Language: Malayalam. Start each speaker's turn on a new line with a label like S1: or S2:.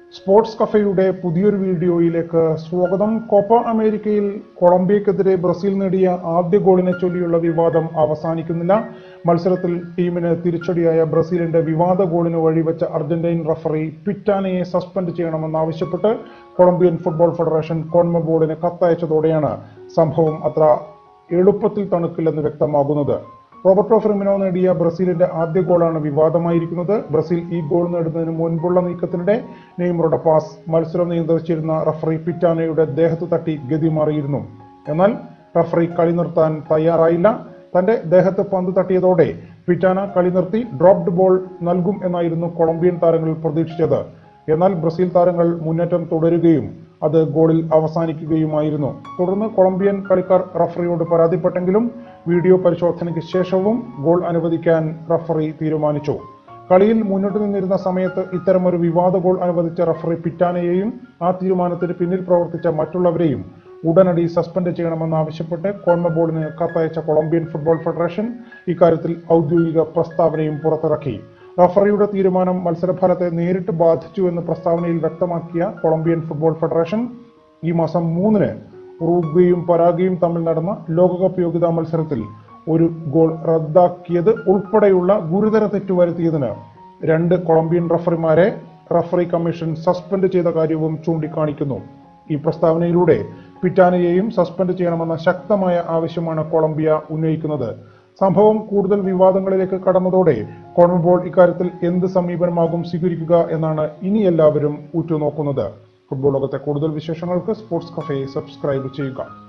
S1: സ്പോർട്സ് കഫയുടെ പുതിയൊരു വീഡിയോയിലേക്ക് സ്വാഗതം കോപ്പ അമേരിക്കയിൽ കൊളംബിയക്കെതിരെ ബ്രസീൽ നേടിയ ആദ്യ ഗോളിനെ ചൊല്ലിയുള്ള വിവാദം അവസാനിക്കുന്നില്ല മത്സരത്തിൽ ടീമിന് തിരിച്ചടിയായ ബ്രസീലിന്റെ വിവാദ ഗോളിന് വഴിവെച്ച അർജന്റീൻ റഫറി പിറ്റാനയെ സസ്പെൻഡ് ചെയ്യണമെന്നാവശ്യപ്പെട്ട് കൊളംബിയൻ ഫുട്ബോൾ ഫെഡറേഷൻ കോൺമബോർഡിന് കത്തയച്ചതോടെയാണ് സംഭവം അത്ര എളുപ്പത്തിൽ തണുക്കില്ലെന്ന് വ്യക്തമാകുന്നത് റോബർട്ടോ ഫെർമിനോ നേടിയ ബ്രസീലിന്റെ ആദ്യ ഗോളാണ് വിവാദമായിരിക്കുന്നത് ബ്രസീൽ ഈ ഗോൾ നേടുന്നതിന് മുൻപുള്ള നീക്കത്തിനിടെ നെയ്മറുടെ പാസ് മത്സരം നിയന്ത്രിച്ചിരുന്ന റഫറി പിറ്റാനയുടെ ദേഹത്ത് തട്ടി ഗതി മാറിയിരുന്നു എന്നാൽ റഫറി കളി നിർത്താൻ തയ്യാറായില്ല തന്റെ ദേഹത്ത് പന്ത് തട്ടിയതോടെ പിറ്റാന കളി നിർത്തി ഡ്രോപ്ഡ് ബോൾ നൽകും എന്നായിരുന്നു കൊളംബിയൻ താരങ്ങൾ പ്രതീക്ഷിച്ചത് എന്നാൽ ബ്രസീൽ താരങ്ങൾ മുന്നേറ്റം തുടരുകയും അത് ഗോളിൽ അവസാനിക്കുകയുമായിരുന്നു തുടർന്ന് കൊളംബിയൻ കളിക്കാർ റഫറിയോട് പരാതിപ്പെട്ടെങ്കിലും വീഡിയോ പരിശോധനയ്ക്ക് ശേഷവും ഗോൾ അനുവദിക്കാൻ റഫറി തീരുമാനിച്ചു കളിയിൽ മുന്നോട്ട് നിന്നിരുന്ന സമയത്ത് ഇത്തരമൊരു വിവാദ ഗോൾ അനുവദിച്ച റഫറി പിറ്റാനയെയും ആ തീരുമാനത്തിന് പിന്നിൽ പ്രവർത്തിച്ച മറ്റുള്ളവരെയും ഉടനടി സസ്പെൻഡ് ചെയ്യണമെന്നാവശ്യപ്പെട്ട് കോൺമബോർഡിന് കത്തയച്ച കൊളംബിയൻ ഫുട്ബോൾ ഫെഡറേഷൻ ഇക്കാര്യത്തിൽ ഔദ്യോഗിക പ്രസ്താവനയും പുറത്തിറക്കി റഫറിയുടെ തീരുമാനം മത്സരഫലത്തെ നേരിട്ട് ബാധിച്ചുവെന്ന് പ്രസ്താവനയിൽ വ്യക്തമാക്കിയ കൊളംബിയൻ ഫുട്ബോൾ ഫെഡറേഷൻ ഈ മാസം മൂന്നിന് ഉറുഗ്വയും പരാഗയും തമ്മിൽ നടന്ന ലോകകപ്പ് യോഗ്യതാ മത്സരത്തിൽ ഒരു ഗോൾ റദ്ദാക്കിയത് ഉൾപ്പെടെയുള്ള ഗുരുതര തെറ്റ് വരുത്തിയതിന് രണ്ട് കൊളംബിയൻ റഫറിമാരെ റഫറി കമ്മീഷൻ സസ്പെൻഡ് ചെയ്ത കാര്യവും ചൂണ്ടിക്കാണിക്കുന്നു ഈ പ്രസ്താവനയിലൂടെ പിറ്റാനയെയും സസ്പെൻഡ് ചെയ്യണമെന്ന ശക്തമായ ആവശ്യമാണ് കൊളംബിയ ഉന്നയിക്കുന്നത് സംഭവം കൂടുതൽ വിവാദങ്ങളിലേക്ക് കടന്നതോടെ കോൺമബോൾ ഇക്കാര്യത്തിൽ എന്ത് സമീപനമാകും സ്വീകരിക്കുക എന്നാണ് ഇനി എല്ലാവരും ഉറ്റുനോക്കുന്നത് ഫുട്ബോൾ ലോകത്തെ കൂടുതൽ വിശേഷങ്ങൾക്ക് സ്പോർട്സ് കഫേ സബ്സ്ക്രൈബ് ചെയ്യുക